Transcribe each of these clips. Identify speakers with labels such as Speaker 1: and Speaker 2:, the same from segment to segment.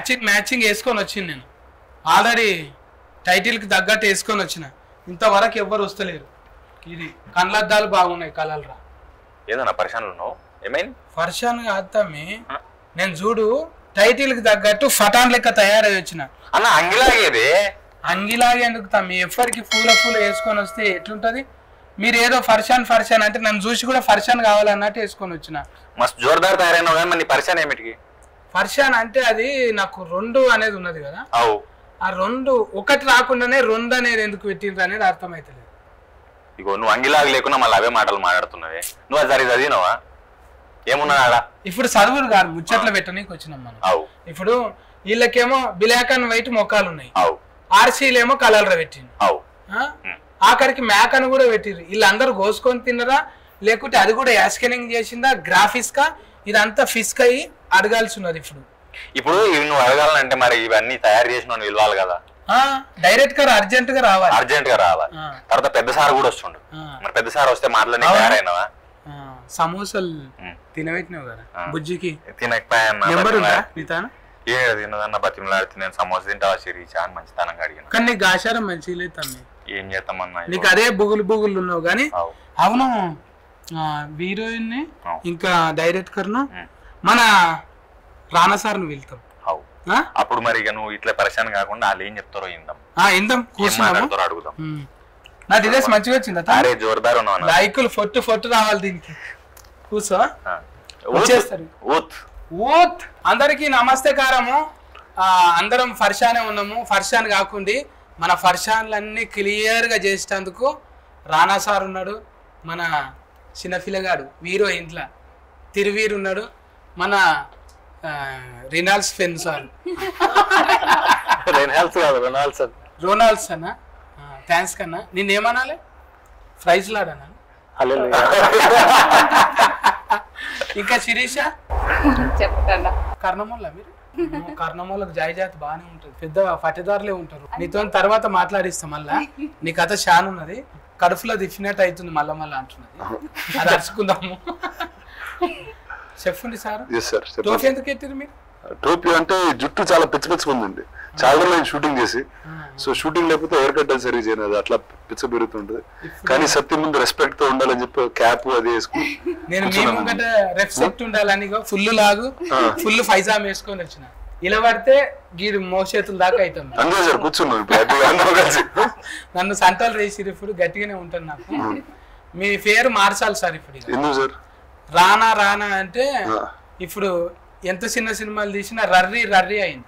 Speaker 1: Matching matching వేసుకొని వచ్చింది నేను ఆల్రెడీ టైటిల్కి తగ్గట్టు వేసుకొని వచ్చిన ఇంతవరకు ఎవ్వరు వస్తలేరు ఇది కళ్ళద్దాలు బాగున్నాయి కలర్రా
Speaker 2: ఏదన్నా పరిశానలు ఉన్నావు ఏమైంది
Speaker 1: ఫర్షాన్ కాదు తమ్మి నేను చూడు టైటిల్కి తగ్గట్టు ఫటాన్ లెక్క తయారై వచ్చిన
Speaker 2: అన్న అంగిలాగేది
Speaker 1: అంగిలాగే ఎందుకు తమ్మి ఎవ్వరికి పూల పూల వేసుకొని వస్తే ఎట్లుంటది మీరు ఏదో ఫర్షాన్ ఫర్షాన్ అంటే నన్ను చూసి కూడా ఫర్షాన్ కావాలన్నట్టు వేసుకొని వచ్చిన
Speaker 2: మస్తు జోర్దార్ తయారైనావు కానీ మరి నీ పరిశాన్ ఏమిటికి
Speaker 1: ఫర్షాన్ అంటే అది నాకు రెండు అనేది ఉన్నది కదా
Speaker 2: అవు
Speaker 1: ఆ రెండు ఒకటి రాకుండానే రెండు అనేది ఎందుకు పెట్టిండ్రు అనేది అర్థమైతలేదు
Speaker 2: ఇగో నువ్వు అంగిలాగా లేకున్నా మళ్ళీ అవే మాటలు మాట్లాడుతున్నావే నువ్వు అది సరి చదివినావా ఏమున్నా ఆడ
Speaker 1: ఇప్పుడు చదువులు కాదు ముచ్చట్లు పెట్టనీకి వచ్చినాం మనం
Speaker 2: అవు
Speaker 1: ఇప్పుడు వీళ్ళకేమో బ్లాక్ అండ్ వైట్ మొక్కలు ఉన్నాయి
Speaker 2: అవు
Speaker 1: ఆర్సీలేమో కలర్ పెట్టిండు
Speaker 2: అవు
Speaker 1: ఆ? ఆఖరికి మ్యాక్ అని కూడా పెట్టిర్రు వీళ్ళందరూ కోసుకొని తిన్నరా లేకుంటే అది కూడా యాస్కెనింగ్ చేసిందా గ్రాఫిక్స్ కా ఇదంతా ఫిస్క్ అయ్యి అడగాల్సి ఉన్నది ఇప్పుడు
Speaker 2: ఇప్పుడు ఇవి నువ్వు అడగాలంటే మరి ఇవన్నీ తయారు చేసిన వాడిని పిలవాలి కదా
Speaker 1: డైరెక్ట్ గా అర్జెంట్ గా రావాలి
Speaker 2: అర్జెంట్ గా రావాలి
Speaker 1: ఆ.
Speaker 2: తర్వాత పెద్ద సార్ కూడా వస్తుండు
Speaker 1: ఆ.
Speaker 2: మరి పెద్ద సార్ వస్తే మాటలని
Speaker 1: అవును.
Speaker 2: తయారైనవా
Speaker 1: ఆ, సమోసాలు
Speaker 2: ఉమ్.
Speaker 1: తినబెట్టినావు కదా
Speaker 2: ఆ.
Speaker 1: బుజ్జికి
Speaker 2: తినకపోయాన్న
Speaker 1: నెంబర్ ఉందా నీతాన
Speaker 2: ఏ తిన్నదన్న బతిమలాడితే నేను సమోసా తింటావా సిరి చాలా మంచితనంగా అడిగిన
Speaker 1: కానీ నీకు ఆచారం మంచిగా లేదు తమ్మి
Speaker 2: ఏం చేస్తామన్నా
Speaker 1: నీకు అదే బుగులు బుగులు ఉన్నావు కానీ
Speaker 2: అవు
Speaker 1: అవును హీరోయిన్ ని
Speaker 2: అవు.
Speaker 1: ఇంకా డైరెక్టర్ ను
Speaker 2: ఉమ్.
Speaker 1: మన రానా సార్ని వెళ్తాం
Speaker 2: అవు
Speaker 1: ఆ?
Speaker 2: అప్పుడు మరి ఇక నువ్వు ఇట్లా పరిశాన్ కాకుండా వాళ్ళు ఏం చెప్తారో ఇందాం
Speaker 1: ఆ, ఇందాం
Speaker 2: ఏం
Speaker 1: కూర్చున్నాము
Speaker 2: మాట్లాడతారో అడుగుదాం
Speaker 1: ఉమ్. నాది ఇదే మంచిగా వచ్చిందా తా?
Speaker 2: అరే జోర్దార్ ఉన్నావు అన్న.
Speaker 1: లైకులు ఫొట్టు ఫొట్టు రావాలి దీనికి కూర్చో
Speaker 2: ఆ.
Speaker 1: వచ్చేస్తారు.
Speaker 2: ఊత్
Speaker 1: ఊత్ అందరికీ నమస్తేకారము ఆ, అందరం ఫర్షానే ఉన్నాము ఫర్షాన్ కాకుండా మన ఫర్షాన్లన్నీ క్లియర్గా చేసేటందుకు రానా సార్ ఉన్నాడు మన చిన్న పిల్లగాడు వీరో ఇంట్లో తిరువీరు ఉన్నాడు మన ఆ, రినాల్స్ ఫెన్ సార్
Speaker 3: రెనాల్స్ కాదు రెనాల్స్ అది
Speaker 1: రోనాల్డ్స్ అన్న థ్యాంక్స్ కన్నా నిన్నేమనాలి ప్రైజ్ లాడనా
Speaker 3: హల్లెలూయా.
Speaker 1: ఇంకా శిరీష
Speaker 4: చెప్పకుండా
Speaker 1: కర్ణమూల మీరు కర్ణమూలకు జాయిజాతి బాగానే ఉంటుంది పెద్ద పట్టేదారులే ఉంటారు నీతో తర్వాత మాట్లాడిస్తాం మళ్ళా నీ కథ షాన్ ఉన్నది కడుపులో దిఫినట్ అవుతుంది మళ్ళా మళ్ళా అంటున్నది అది అరుచుకుందాము చెప్పండి సార్
Speaker 5: ఎస్ సార్
Speaker 1: టోఫీ ఎందుకు ఎట్టిరు మీరు
Speaker 5: టోపీ అంటే జుట్టు చాలా పిచ్చి పిచ్చిగా ఉందండి చాలా రోజులు నేను షూటింగ్ చేసి సో షూటింగ్ లేకపోతే హెయిర్ కట్ అది సరిగ్గా చేయను అది అట్లా పిచ్చ పెరుగుతుంటది కానీ సత్యం ముందు రెస్పెక్ట్ తో ఉండాలని చెప్పి క్యాప్ అది వేసుకుని
Speaker 1: నేను మీ ముంగట రెఫ్సెక్ట్ ఉండాలని ఫుల్ లాగు ఫుల్ ఫైజామ్ వేసుకొని వచ్చిన ఇలా పడితే గీడు మోచేతుల దాకా అవుతుంది
Speaker 5: అంతే సార్ కూర్చున్నాం ఇప్పుడు హ్యాపీగా అందరం కలిసి
Speaker 1: నన్ను సంటలు రేసిరు ఇప్పుడు గట్టిగానే ఉంటుంది నాకు మీ పేరు మార్చాలి సార్ ఇప్పుడు ఇక.
Speaker 5: ఎందుకు సార్
Speaker 1: రానా రానా అంటే
Speaker 5: ఆ.
Speaker 1: ఇప్పుడు ఎంత చిన్న సినిమాలు తీసినా రర్రి రర్రి అయింది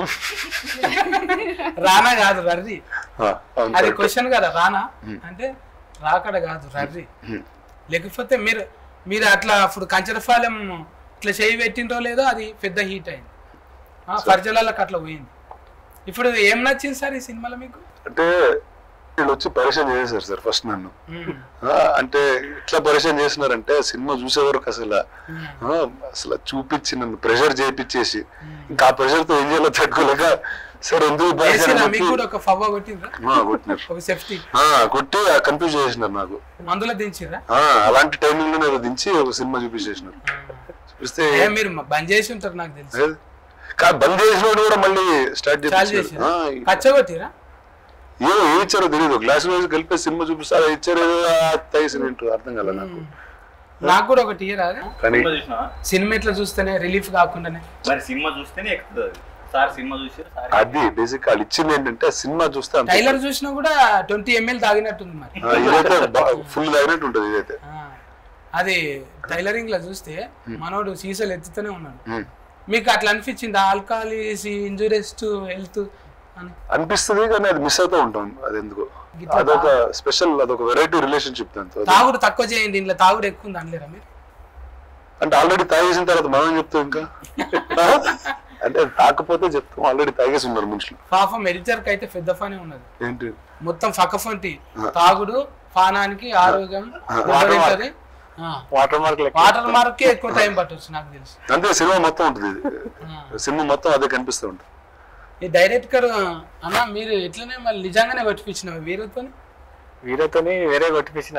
Speaker 1: రానా కాదు రర్రి
Speaker 5: ఆ, అవును
Speaker 1: అది
Speaker 5: correct.
Speaker 1: క్వశ్చన్ కదా రానా అంటే రాకడ కాదు రర్రి లేకపోతే మీరు మీరు అట్లా అప్పుడు కంచరఫాలెం ఇట్లా చేయి పెట్టిందో లేదో అది పెద్ద హీట్ అయింది ఆ, పరిచయాలకు అట్లా పోయింది ఇప్పుడు ఏం నచ్చింది సార్ ఈ సినిమాలో మీకు
Speaker 5: అంటే వీళ్ళు వచ్చి పరిచయం చేశారు సార్ ఫస్ట్ నన్ను
Speaker 1: మ్మ్.
Speaker 5: ఆ, అంటే ఎట్లా పరిచయం చేసినారంటే సినిమా చూసే వరకు అసలు ఆ, అసలు చూపించి నన్ను ప్రెషర్ చేయించేసి ఇంకా ఆ ప్రెషర్ తో ఏం చేయాలో తట్టుకోలేక సార్ ఎందుకు పరిచయం
Speaker 1: వేసినా
Speaker 5: అని
Speaker 1: మీకు
Speaker 5: చెప్పి,
Speaker 1: కూడా ఒక ఫవ్వ కొట్టిండ్రా
Speaker 5: ఆ, కొట్టినారు
Speaker 1: ఒక సేఫ్టీ
Speaker 5: ఆ, కొట్టి కన్ఫ్యూజ్ చేసినారు నాకు
Speaker 1: మందులో దించిర్రా
Speaker 5: ఆ, అలాంటి టైమింగ్ లో ఏదో దించి ఒక సినిమా చూపించేసినారు చూపిస్తే
Speaker 1: ఏ మీరు బంద్ చేసి ఉంటారు నాకు తెలిసి
Speaker 5: ఏది? కా- బంద్ చేసినోడు కూడా మళ్ళీ స్టార్ట్
Speaker 1: చాలు
Speaker 5: చేసి
Speaker 1: చేసి పచ్చగొట్టిరా
Speaker 5: ఏమో ఏమి ఇచ్చారో తెలియదు గ్లాస్ రోజు కలిపి సినిమా చూపిస్తారు ఇచ్చారు ఏదో తేసి అర్థం కాలే నాకు
Speaker 1: నాకు కూడా ఒకటి ఇయరా
Speaker 5: కానీ
Speaker 6: సినిమా చూసినావా
Speaker 1: సినిమా ఇట్లా చూస్తేనే రిలీఫ్ కాకుండానే
Speaker 6: మరి సినిమా చూస్తేనే ఎక్కుతుంది అది సార్ సినిమా చూసి సార్
Speaker 5: అది బేసిక్ వాళ్ళు ఇచ్చింది ఏంటంటే సినిమా చూస్తే అంతే.
Speaker 1: టైలర్ చూసినా కూడా ట్వంటీ ఎంఎల్ తాగినట్టుంది మరి
Speaker 5: ఆ, ఇదైతే ఫుల్ తాగినట్టు ఉంటుంది ఇదైతే
Speaker 1: ఆ, అది టైలరింగ్ లో చూస్తే మనోడు సీసాలు ఎత్తుతూనే ఉన్నాడు
Speaker 5: ఉమ్.
Speaker 1: మీకు అట్లా అనిపించింది ఆల్కహాల్ ఇంజురీస్ టు హెల్త్ అని
Speaker 5: అనిపిస్తుంది కానీ అది మిస్ అవుతూ ఉంటాం అది ఎందుకు
Speaker 1: గిట్లా
Speaker 5: అదొక స్పెషల్ అదొక వెరైటీ రిలేషన్షిప్ దాంతో
Speaker 1: తాగుడు తక్కువ చేయండి ఇంట్లో తాగుడు ఎక్కువ ఉంది అనలేరా మీరు
Speaker 5: అంటే ఆల్రెడీ తాగేసిన తర్వాత మనం చెప్తాం ఇంకా ఆ? అంటే తాకపోతే చెప్తాం ఆల్రెడీ తాగేసి ఉన్నారు మనుషులు
Speaker 1: పాపం ఎడిటర్ కి అయితే పెద్ద ఫానే ఉన్నది
Speaker 5: ఏంటి
Speaker 1: మొత్తం ఫకఫంటి తాగుడు పానానికి ఆరోగ్యం దెబ్బతింటది. ఆ.
Speaker 3: వాటర్ మార్క్ లెక్క
Speaker 1: వాటర్ మార్క్ కే ఎక్కువ టైం పట్టొచ్చు నాకు తెలుసు
Speaker 5: అంతే సినిమా మొత్తం ఉంటుంది ఇది
Speaker 1: ఆ.
Speaker 5: సినిమా మొత్తం అదే కనిపిస్తూ ఉంటుంది
Speaker 1: ఈ డైరెక్టర్ అన్న మీరు ఎట్లనే మళ్ళీ నిజంగానే కొట్టిపించిన వీరుతో
Speaker 3: వీరతోని వేరే కొట్టిపించిన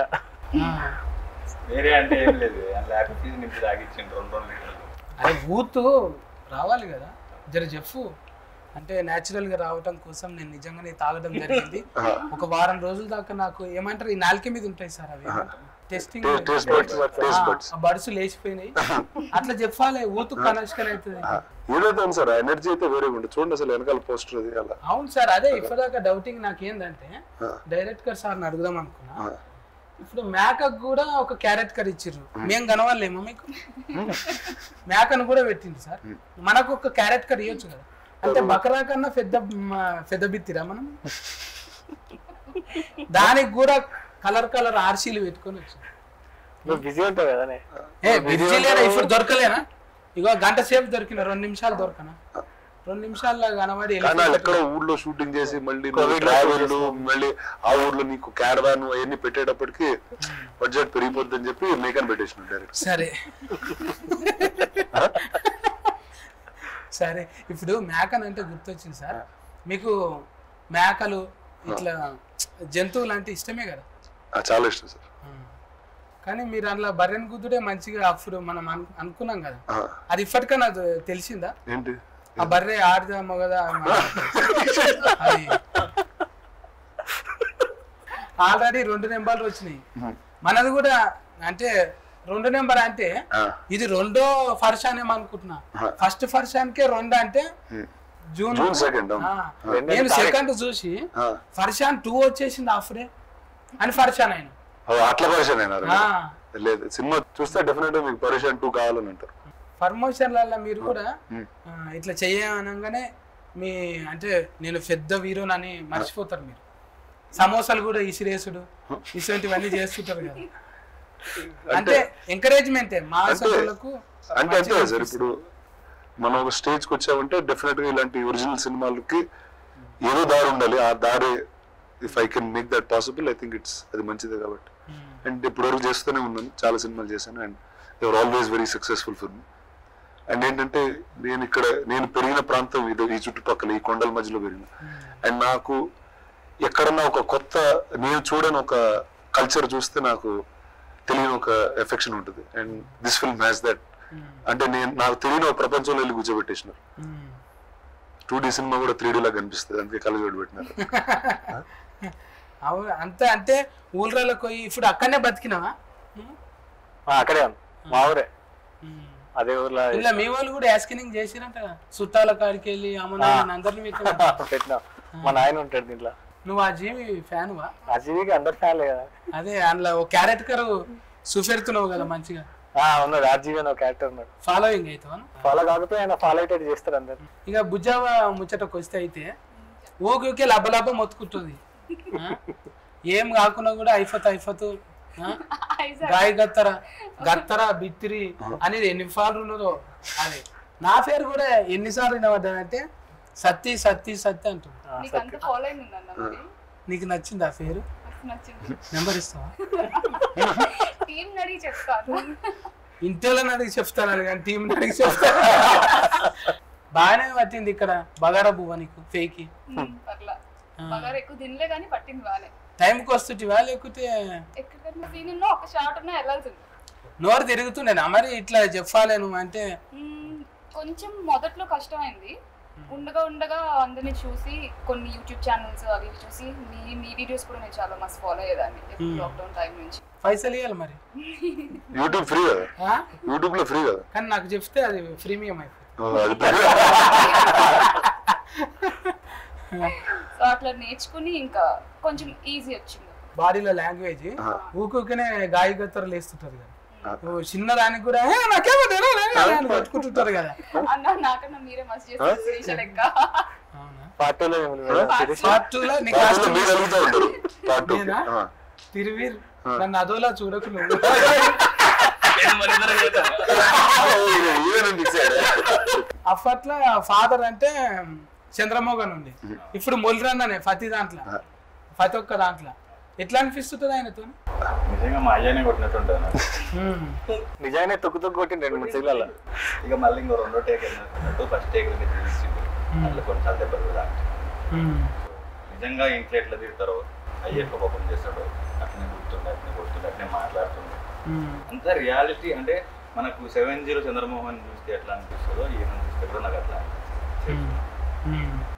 Speaker 6: వేరే అంటే ఏం లేదు లేకపోతే ఫీజు నింపి తాగిచ్చిండు రెండు రెండు లీటర్లు
Speaker 1: అరే ఊతు రావాలి కదా జర చెప్పు అంటే న్యాచురల్ గా రావటం కోసం నేను నిజంగానే తాగడం జరిగింది ఒక వారం రోజుల దాకా నాకు ఏమంటారు ఈ నాలుక మీద ఉంటాయి సార్ అవి testing
Speaker 5: taste buds taste buds
Speaker 1: ఆ బడుసు లేచిపోయినాయి అట్లా చెప్పాలి ఊతు కనెక్షన్ అవుతుంది
Speaker 5: ఏదైతే సార్ ఆ ఎనర్జీ అయితే వేరే ఉంటుంది చూడండి అసలు వెనకాల పోస్టర్ అది అలా
Speaker 1: అవును సార్ అదే ఇప్పటిదాకా డౌటింగ్ నాకు ఏంటంటే డైరెక్ట్ గా సార్ అడుగుదాం అనుకున్నా
Speaker 5: ఆ.
Speaker 1: ఇప్పుడు మేకకు కూడా ఒక క్యారెట్ కర్రీ ఇచ్చిర్రు మేము కనవాలేమో మీకు మేకను కూడా పెట్టింది సార్ మనకు ఒక క్యారెట్ కర్రీ ఇవ్వచ్చు కదా అంటే బకరా కన్నా పెద్ద మ- పెద్ద బిత్తిరా మనం దానికి కూడా కలర్ కలర్ ఆర్సీలు పెట్టుకొని వచ్చాం
Speaker 3: నువ్వు బిజీ ఉంటావు కదా
Speaker 1: ఏ బిర్జీ లేదా ఇప్పుడు దొరకలేనా ఇగో గంట సేపు దొరికిన రెండు నిమిషాలు దొరకనా రెండు నిమిషాల్లో కనబడి
Speaker 5: కానీ వాళ్ళు
Speaker 1: వెళ్ళిపోయి-
Speaker 5: ఎక్కడ ఊర్లో షూటింగ్ చేసి మళ్ళీ
Speaker 3: Covid లో
Speaker 5: ట్రావెల్ మళ్ళీ ఆ ఊర్లో నీకు క్యారవాన్ అవన్నీ పెట్టేటప్పటికి బడ్జెట్ పెరిగిపోద్ది అని చెప్పి మేకన్ పెట్టేసిన డైరెక్ట్
Speaker 1: సరే సరే ఇప్పుడు మేకన్ అంటే గుర్తొచ్చింది సార్ మీకు మేకలు ఇట్లా జంతువులు అంటే ఇష్టమే కదా
Speaker 5: చాలా ఇష్టం సార్
Speaker 1: కానీ మీరు అందులో బర్రెన్ గుద్దుడే మంచిగా అప్పుడు మనం అను- అనుకున్నాం కదా
Speaker 5: ఆ,
Speaker 1: అది ఇప్పటికైనా అది తెలిసిందా
Speaker 5: ఏంటి
Speaker 1: ఆ బర్రె ఆడదా మగదా అది ఆల్రెడీ రెండు నెంబర్లు వచ్చినాయి మనది కూడా అంటే రెండు నెంబర్ అంటే
Speaker 5: ఆ,
Speaker 1: ఇది రెండో ఫర్షాన్ ఏమో అనుకుంటున్నా ఫస్ట్ ఫర్షాన్కే రెండు అంటే జూన్
Speaker 5: జూన్ second, అవును.
Speaker 1: ఆ, నేను సెకండ్ చూసి
Speaker 5: ఆ.
Speaker 1: ఫర్షాన్ టూ వచ్చేసింది ఆఫరే అని ఫర్షాన్ ఆయన
Speaker 5: ఓ, అట్లా పరేషాన్ అయినారు
Speaker 1: ఆ.
Speaker 5: లేదు సినిమా చూస్తే డెఫినెట్ గా మీకు పరేషాన్ టూ కావాలని అంటారు
Speaker 1: ఫర్మోషన్లలో మీరు కూడా ఆ, ఇట్లా చేయనగానే మీ అంటే నేను పెద్ద వీరునని మర్చిపోతారు మీరు సమోసాలు కూడా ఇసిరేసుడు ఇటువంటివన్నీ చేస్తుంటారు కదా అంటే ఎంకరేజ్మెంటే మా సభ్యులకు
Speaker 5: అంటే అంతే కదా సార్ ఇప్పుడు మనం ఒక స్టేజ్ కి వచ్చామంటే డెఫినెట్ గా ఇలాంటి ఒరిజినల్ సినిమాలకి ఏదో దారి ఉండాలి ఆ దారి if I can make that possible I think it's అది మంచిదే కాబట్టి అండ్ ఇప్పుడు వరకు చేస్తూనే ఉన్నాను చాలా సినిమాలు చేశాను and your always very successful for me and ఏంటంటే నేను ఇక్కడ నేను పెరిగిన ప్రాంతం ఇది ఈ చుట్టుపక్కల ఈ కొండల మధ్యలో పెరిగిన అండ్ నాకు ఎక్కడన్నా ఒక కొత్త నేను చూడని ఒక కల్చర్ చూస్తే నాకు తెలియని ఒక ఎఫెక్షన్ ఉంటుంది and this film has that అంటే నేను నాకు తెలియని ఒక ప్రపంచంలో వెళ్ళి కూర్చోబెట్టేసినారు టూ డీ సినిమా కూడా త్రీ లాగా కనిపిస్తుంది అందుకే కలజోడు పెట్టినారు
Speaker 1: అవును అంతే అంటే ఊళ్ళలోకి పోయి ఇప్పుడు అక్కడనే బతికినావా
Speaker 3: ఆ, అక్కడే ఉంది మా ఊరే అదే ఊర్లో
Speaker 1: ఇలా మీ వాళ్ళు కూడా యాస్కినింగ్ చేసిరంట కదా. చుట్టాల కాడికి వెళ్ళి అమ్మ అందరిని మీకు
Speaker 3: పెట్టినా మా నాయన ఉంటాడు దీంట్లో
Speaker 1: నువ్వు ఆ జీవి ఫ్యాన్వా
Speaker 3: ఆ జీవికి అందరు ఫ్యాన్లే కదా
Speaker 1: అదే అందులో ఓ క్యారెట్ కరు చూపెడుతున్నావు కదా మంచిగా
Speaker 3: ఆ, ఉన్నాడు ఆర్జీవి అని ఒక క్యారెక్టర్ ఉన్నాడు
Speaker 1: ఫాలోయింగ్ అవుతావా
Speaker 3: ఫాలో కాకపోతే ఆయన ఫాలో అయ్యేటట్టు చేస్తారు అందరు
Speaker 1: ఇక బుజ్జావ ముచ్చటకు వస్తే అయితే ఊకి ఊకే లబ్బ లబ్బ మొత్తుకుంటుంది ఆ? ఏం కాకుండా కూడా అయిపోతు అయిపోతు ఆ? గాయ గత్తర గత్తర బిత్తిరి అనేది ఎన్ని సార్లు ఉన్నదో అది నా పేరు కూడా ఎన్నిసార్లు వినబడ్డానంటే సత్తి సత్తి సత్తి అంటుంది
Speaker 4: నీకు అంత ఫాలోయింగ్ ఉందన్న మరి
Speaker 1: నీకు నచ్చింది ఆ పేరు
Speaker 4: మస్తు నచ్చింది
Speaker 1: నెంబర్ ఇస్తావా
Speaker 4: టీం అడిగి చెప్తాను
Speaker 1: ఇంటర్లో అడిగి చెప్తాను కానీ టీం అడిగి చెప్తాను బాగానే పట్టింది ఇక్కడ బగారా బువ్వ నీకు ఫేకి
Speaker 4: అట్లా బగారు ఎక్కువ తినలే కానీ పట్టింది బాగానే
Speaker 1: టైంకి వస్తుంటివా లేకపోతే
Speaker 4: ఎక్కడికైనా సీన్ ఉన్నా ఒక షార్ట్ ఉన్నా వెళ్ళాల్సింది
Speaker 1: నోరు తిరుగుతుండేనా మరి ఇట్లా చెప్పాలి నువ్వు అంటే
Speaker 4: మ్మ్, కొంచెం మొదట్లో కష్టమైంది ఉండగా ఉండగా అందరిని చూసి కొన్ని యూట్యూబ్ ఛానల్స్ అవి ఇవి చూసి మీ మీ వీడియోస్ కూడా నేను చాలా మస్తు ఫాలో అయ్యేదాన్ని లాక్డౌన్ టైం నుంచి
Speaker 1: పైసలు ఇవ్వాలి మరి
Speaker 5: యూట్యూబ్ ఫ్రీ కదా
Speaker 1: ఆ?
Speaker 5: యూట్యూబ్ లో ఫ్రీ కదా
Speaker 1: కానీ నాకు చెప్తే అది ప్రీమియం అయిపోతుంది
Speaker 5: ఓ, అది
Speaker 4: సో అట్లా నేర్చుకుని ఇంకా కొంచెం ఈజీ వచ్చింది
Speaker 1: బాడీలో లాంగ్వేజ్ ఊకూకనే గాయ గత్తరలు వేస్తుంటారు కదా ఓ చిన్న దానికి కూడా "ఏ, నాకేమో తెలియదు" అని కొట్టుకుంటుంటారు కదా
Speaker 4: అన్న నాకన్నా మీరే మస్తు చేస్తారు శిరీష లెక్క
Speaker 1: అవునా
Speaker 3: పార్ట్ టూలో శిరీష్
Speaker 1: పార్ట్ టూ లో నీకు
Speaker 5: పాటలో మీరు అడుగుతూ ఉంటారు పార్ట్ టూ
Speaker 1: నేనా? తిరువీర్ నన్ను అదోలా చూడకు నువ్వు అప్పట్లో ఫాదర్ అంటే చంద్రమోహన్ ఉండి ఇప్పుడు మొలిరన్ అనే ప్రతి దాంట్లో ప్రతి ఒక్క దాంట్లో ఎట్లా అనిపిస్తుంటుంది ఆయనతో
Speaker 6: నిజంగా మా అయ్యనే కొట్టినట్టు ఉంటుంది నాకు.
Speaker 3: నిజంగానే తొక్కు తొక్కు కొట్టిండు రెండు మూడు సిగ్నల్
Speaker 6: ఇక మళ్ళీ ఇంకో రెండో టేక్ వెళ్ళినట్టు ఫస్ట్ టేక్ తీసిండు అట్లా కొన్నిసార్లు దెబ్బలు కూడా తాకినాయి. నిజంగా ఇంట్లో ఎట్లా తిడతారో అయ్యి ఎట్లా కోపం చేస్తాడో అట్లనే గుర్తుండే అట్లనే గుర్తుండే అట్లనే మాట్లాడుతుండే అంత రియాలిటీ అంటే మనకు సెవెన్ జీరో చంద్రమోహన్ చూస్తే ఎట్లా అనిపిస్తుందో ఈయన చూస్తే కూడా నాకు అట్లా అనిపిస్తుంది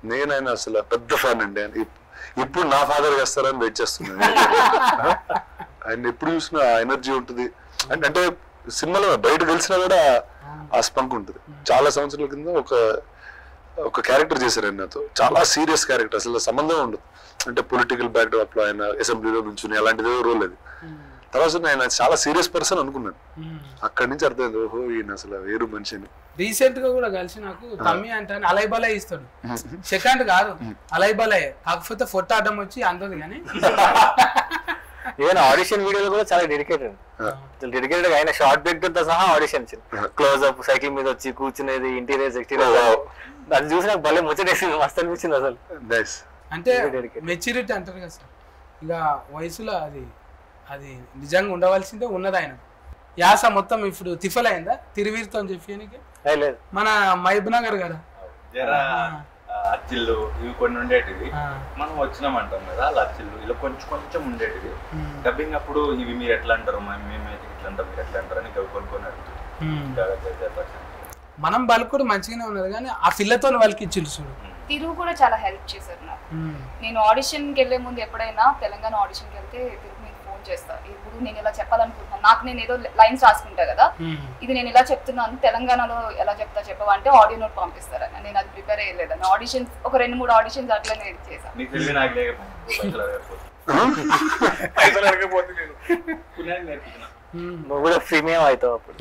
Speaker 5: నేను ఆయన అసలు పెద్ద ఫ్యాన్ అండి ఆయన ఇప్- ఇప్పుడు నా ఫాదర్ చేస్తారని వెయిట్ చేస్తున్నాను ఆయన ఎప్పుడు చూసినా ఆ ఎనర్జీ ఉంటుంది అంటే అంటే సినిమాలో బయట తెలిసినా కూడా ఆ స్పంక్ ఉంటుంది చాలా సంవత్సరాల కింద ఒక ఒక క్యారెక్టర్ చేశారు ఆయన నాతో చాలా సీరియస్ క్యారెక్టర్ అసలు సంబంధం ఉండదు అంటే పొలిటికల్ బ్యాక్డ్రాప్ లో ఆయన అసెంబ్లీలో నుంచి అలాంటిది రోల్ అది తర్వాత ఆయన చాలా సీరియస్ పర్సన్ అనుకున్నాను అక్కడి నుంచి అర్థమైంది ఓహో ఈయన అసలు వేరు మనిషి అని
Speaker 1: రీసెంట్ గా కూడా కలిసి నాకు తమ్మి అంటే అలై బలై ఇస్తాడు సెకండ్ కాదు అలై బలై కాకపోతే ఫోటో అడ్డం వచ్చి అందదు కానీ
Speaker 3: ఈవెన్ ఆడిషన్ వీడియోలు కూడా చాలా డెడికేటెడ్ డెడికేటెడ్ ఆయన షార్ట్ బ్రేక్ తో సహా ఆడిషన్ ఇచ్చింది క్లోజ్ అప్ సైకిల్ మీద వచ్చి కూర్చునేది ఇంటీరియర్స్ ఎక్స్టీరియర్ అది చూసి నాకు భలే ముచ్చటేసింది మస్తు అనిపించింది అసలు
Speaker 5: నైస్
Speaker 1: అంటే
Speaker 3: Very dedicated.
Speaker 1: మెచ్యూరిటీ అంటారు కదా సార్ ఇక వయసులో అది అది నిజంగా ఉండవలసిందే ఉన్నది ఆయన యాస మొత్తం ఇప్పుడు తిఫలైందా తిరువీరుతో అని చెప్పి
Speaker 3: ఏ, లేదు
Speaker 1: మన మహబూబ్ నగర్ కదా
Speaker 6: జర ఆ, అచ్చిళ్ళు ఇవి కొన్ని ఉండేటివి
Speaker 1: ఆ,
Speaker 6: మనం వచ్చినామంటాం కదా అలా అచ్చిళ్ళు ఇలా కొంచెం కొంచెం ఉండేటివి
Speaker 1: ఉమ్,
Speaker 6: డబ్బింగ్ అప్పుడు ఇవి మీరు ఎట్లా అంటారు మ- మేమైతే ఇట్లా అంటాం మీరు ఎట్లా అంటారు అని ఇవి కొన్ని కొన్ని అడుగుతుంది
Speaker 1: ఉమ్.
Speaker 6: జాగ్రత్త చెప్పచ్చు
Speaker 1: మనం బలుకుడు మంచిగానే ఉన్నది కానీ ఆ పిల్లతో వాళ్ళకిచ్చిల్లు చూడు
Speaker 4: తిరుగు కూడా చాలా హెల్ప్ చేశారు నాకు
Speaker 1: ఉమ్,
Speaker 4: నేను ఆడిషన్కి వెళ్ళే ముందు ఎప్పుడైనా తెలంగాణ ఆడిషన్కి వెళ్తే తిరుగు మీకు ఫోన్ చేస్తా ఇప్పుడు నేను ఇలా చెప్పాలనుకుంటున్నాను నాకు నేను ఏదో లైన్స్ రాసుకుంటా కదా
Speaker 1: ఉమ్.
Speaker 4: ఇది నేను ఇలా చెప్తున్నాను తెలంగాణలో ఎలా చెప్తా చెప్పవా అంటే ఆడియో నోట్ పంపిస్తారని నేను అది ప్రిపేర్ అయ్యలేదని ఆడిషన్స్ ఒక రెండు మూడు ఆడిషన్స్ అట్లనే చేశాను
Speaker 6: నీకు తెలివి నాకు లేకపోతే పైసలు అడగకపోతే పైసలు అడగకపోతే నేను పుణ్యానికి నేర్పించిన
Speaker 1: ఉమ్.
Speaker 3: నువ్వు కూడా ప్రీమియం అవుతావు అప్పుడు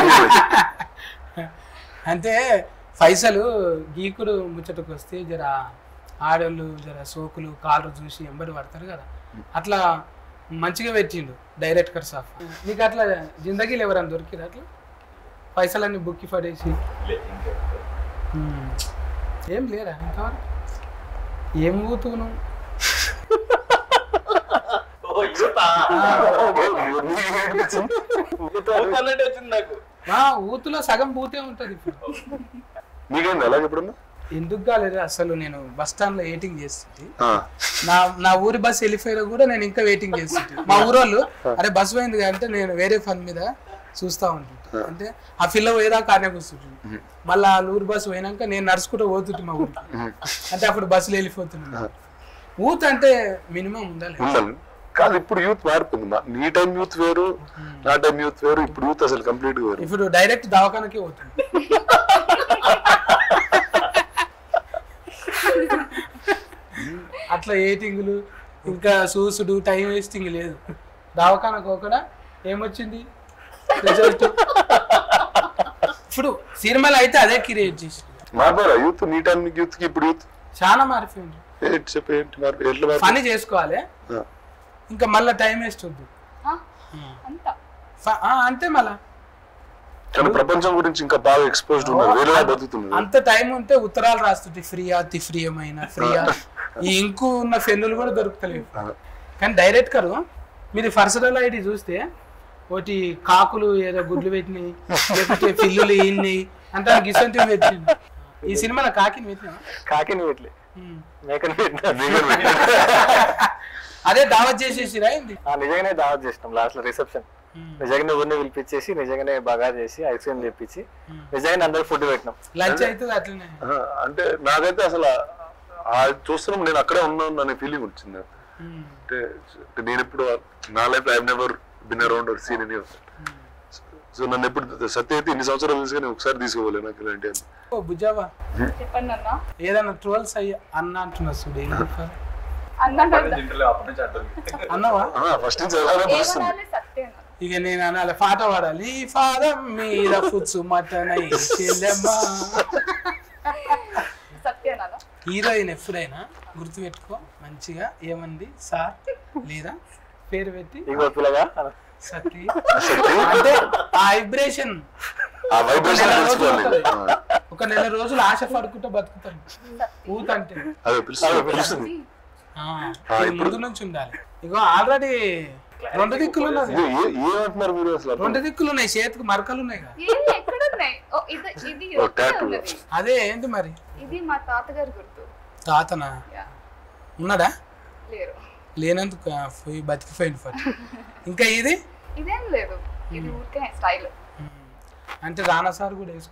Speaker 1: అంటే పైసలు గీకుడు ముచ్చటకు వస్తే జర ఆడోళ్ళు జర సోకులు కాళ్ళు చూసి ఎంబడి పడతారు కదా అట్లా మంచిగా పెట్టిండు డైరెక్టర్ సాఫ్ నీకు అట్లా జిందగీలు ఎవరైనా దొరికిరు అట్లా పైసలన్నీ బుక్కి పడేసి
Speaker 6: లే, ఇంకేం లేదు.
Speaker 1: ఉమ్. ఏం లేరా ఇంతవరకు ఏం ఊతువు నువ్వు
Speaker 6: ఓ, యూతా? ఊతన్నట్టు వచ్చింది నాకు
Speaker 1: మా ఊతులో సగం పూతే ఉంటుంది ఇప్పుడు
Speaker 5: మీకేంది అలాగే ఎప్పుడన్నా
Speaker 1: ఎందుకు కాలేదు అసలు నేను బస్ స్టాండ్ లో వెయిటింగ్ చేస్తుంది
Speaker 5: ఆ,
Speaker 1: నా నా ఊరి బస్ వెళ్ళిపోయినా కూడా నేను ఇంకా వెయిటింగ్ చేస్తుంటే మా ఊరోళ్ళు అరే బస్ పోయింది కదా అంటే నేను వేరే పని మీద చూస్తా ఉంటుంటా అంటే ఆ పిల్ల పోయేదాకా ఆనే కూర్చుంటుంది మళ్ళీ ఆ ఊరి బస్సు పోయినాక నేను నడుచుకుంటూ పోతుంటే మా ఊరికి అంటే అప్పుడు బస్సులు వెళ్ళిపోతున్నాను ఊత్ అంటే మినిమం ఉండాలి
Speaker 5: ఉండాలి కాదు ఇప్పుడు యూత్ మారిపోయింది మా- నీ టైం యూత్ వేరు నా టైం యూత్ వేరు ఇప్పుడు యూత్ అసలు కంప్లీట్ వేరు
Speaker 1: ఇప్పుడు డైరెక్ట్ దవాఖానకే పోతుంది అట్లా ఏటింగ్లు ఇంకా చూసుడు టైం వేస్టింగ్ లేదు దవాఖానకు ఒకడ ఏమొచ్చింది రిజల్ట్ ఇప్పుడు సినిమాలు అయితే అదే క్రియేట్ చేసి
Speaker 5: మారిపోయారా యూత్ నీ టైం యూత్ కి ఇప్పుడు యూత్
Speaker 1: చాలా మారిపోయింది
Speaker 5: ఏంటి చెప్పి ఏంటి మారిపోయి ఎట్లా మారిపోయి
Speaker 1: పని చేసుకోవాలి ఇంకా మళ్ళీ టైం వేస్ట్ వద్దు
Speaker 4: ఆ, అంతా
Speaker 1: ఫ- ఆ, అంతే మళ్ళా
Speaker 5: కానీ ప్రపంచం గురించి ఇంకా బాగా ఎక్స్పోజ్డ్ ఉన్నారు వేరేలా బతుకుతున్నారు
Speaker 1: అంత టైం ఉంటే ఉత్తరాలు రాస్తుంటే ఫ్రీయా తిఫ్రియమైన ఫ్రీయా ఈ ఇంకు ఉన్న ఫెన్నులు కూడా దొరుకుతలేవు కానీ డైరెక్ట్ కరు మీరు పర్సనల్ ఐడి చూస్తే ఒకటి కాకులు ఏదో గుడ్లు పెట్టినాయి లేకపోతే పిల్లులు ఇన్ని అంటే గిసంటివి పెట్టింది ఈ సినిమాలో కాకిని పెట్టినా
Speaker 3: కాకిని పెట్టలే మేకని పెట్టినా
Speaker 1: అదే దావత్ చేసేసిరా ఏంది
Speaker 3: ఆ, నిజంగానే దావత్ చేసినాం లాస్ట్ లో రిసెప్షన్ నిజంగానే ఊరిని పిలిపించేసి నిజంగానే బాగా చేసి ఐస్ క్రీమ్ తెప్పించి నిజంగానే అందరికి ఫుడ్ పెట్టినాం
Speaker 1: లంచ్ అవుతుంది అట్లనే
Speaker 5: ఆ, అంటే నాకైతే అసలు ఆ చూస్తున్నాం నేను అక్కడే ఉన్నాను అనే ఫీలింగ్ వచ్చింది నాకు.
Speaker 1: ఉమ్.
Speaker 5: అంటే అంటే నేను ఎప్పుడు నా life I never been around or seen any so నన్ను ఎప్పుడు సత్య అయితే ఇన్ని సంవత్సరాలు తెలుసు కానీ ఒకసారి తీసుకోవాలి నాకు ఇలాంటి
Speaker 1: ఓ బుజ్జావా
Speaker 4: చెప్పండి అన్న
Speaker 1: ఏదన్నా ట్రోల్స్ అయ్యి అన్న అంటున్నా చూడు ఏం చెప్పాలి?
Speaker 4: అన్నాను
Speaker 6: అప్పటి నుంచి ఇంటర్లో అప్పటి నుంచి అర్థం
Speaker 1: అన్నవా
Speaker 5: ఫస్ట్ నుంచి అలానే వస్తుంది
Speaker 4: ఏమనాలి సత్యం
Speaker 1: ఇక నేను అనాలి పాట పాడాలి ఈ పాదం మీద ఫుడ్స్ మటన్ చెల్లెమ్మా
Speaker 4: సత్యం అలా
Speaker 1: హీరోయిన్ ఎప్పుడైనా గుర్తుపెట్టుకో మంచిగా ఏమంది సార్ లేదా పేరు పెట్టి
Speaker 3: ఇంకో పిల్లగా
Speaker 1: సత్తి అంటే ఆ వైబ్రేషన్
Speaker 5: ఆ వైబ్రేషన్
Speaker 1: నెల రోజులు
Speaker 5: తెలుసుకోవాలి
Speaker 1: ఉంటుంది.
Speaker 5: ఆ,
Speaker 1: ఒక నెల రోజులు ఆశ పడుకుంటూ బతుకుతాం ఊత అంటే
Speaker 5: అదే పిలుస్తుంది పిలుస్తుంది
Speaker 1: ఆ,
Speaker 5: ఆ,
Speaker 1: ఇది
Speaker 5: ఇప్పుడు-
Speaker 1: ముందు నుంచి ఉండాలి ఇగో ఆల్రెడీ రెండు దిక్కులు ఉన్నది
Speaker 5: ఇది ఏ- ఏమంటున్నారు మీరు అసలు అర్థం
Speaker 1: రెండు దిక్కులు ఉన్నాయి చేతికి మరకలు ఉన్నాయి కదా
Speaker 4: ఏంటి ఎక్కడ ఉన్నాయి ఓ, ఇది ఇది
Speaker 5: ఓ,
Speaker 4: ఒక్కటే
Speaker 5: tattoo.
Speaker 4: ఉన్నది.
Speaker 1: అదే ఏంటి మరి
Speaker 4: ఇది మా తాతగారి గుర్తు
Speaker 1: తాతనా
Speaker 4: యా,
Speaker 1: ఉన్నాడా
Speaker 4: లేరు
Speaker 1: లేనందుకు ఆ, పోయి బతికిపోయింది ఫర్ ఇంకా ఇది
Speaker 4: ఇదేం లేదు ఇది ఊరికే స్టైల్
Speaker 1: అంటే రానా సార్ కూడా వేసుకున్నాడు